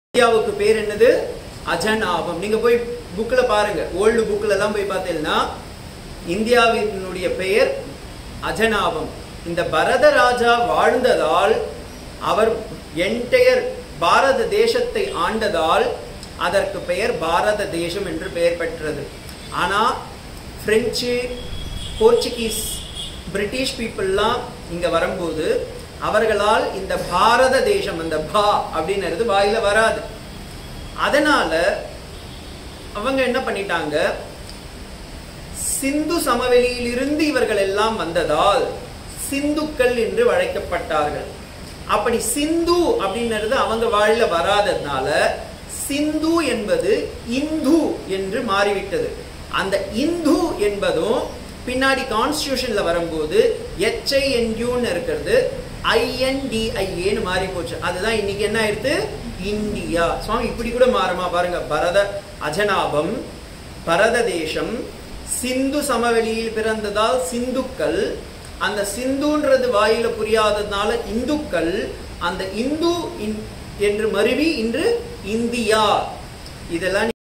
இந்தியாவுக்கு பேர் என்னது அஜனாபம் நீங்க போய் புக்ல பாருங்க ஓல்டு புக்ல எல்லாம் போய் பார்த்தீங்கன்னா இந்தியாவினுடைய பெயர் அஜனாபம் இந்த பரத ராஜா வாழ்ந்ததால் அவர் என்டையர் பாரத தேசத்தை ஆண்டதால் அதற்கு பெயர் பாரத தேசம் என்று பெயர் பெற்றது ஆனா பிரெஞ்சு போர்ச்சுகீஸ் பிரிட்டிஷ் பீப்புளெலாம் இங்க வரும்போது அவர்களால் இந்த பாரத தேசம் அந்த பா அப்படின்றது வாயில வராது அதனால அவங்க என்ன பண்ணிட்டாங்க சிந்து சமவெளியிலிருந்து இவர்கள் எல்லாம் வந்ததால் சிந்துக்கள் என்று வழைக்கப்பட்டார்கள் அப்படி சிந்து அப்படின்றது அவங்க வாயில வராததுனால சிந்து என்பது இந்து என்று மாறிவிட்டது அந்த இந்து என்பதும் பின்னாடி கான்ஸ்டியூஷன்ல வரும்போது எச்ஐஎன்யூன்னு இருக்கிறது ஐஎன்டிஐஏன்னு மாறி போச்சு அதுதான் இன்னைக்கு என்ன ஆயிடுது இந்தியா சுவாமி இப்படி கூட மாறுமா பாருங்க பரத அஜனாபம் பரத தேசம் சிந்து சமவெளியில் பிறந்ததால் சிந்துக்கள் அந்த சிந்துன்றது வாயில புரியாததுனால இந்துக்கள் அந்த இந்து இன்- என்று மருவி இன்று இந்தியா இதெல்லாம்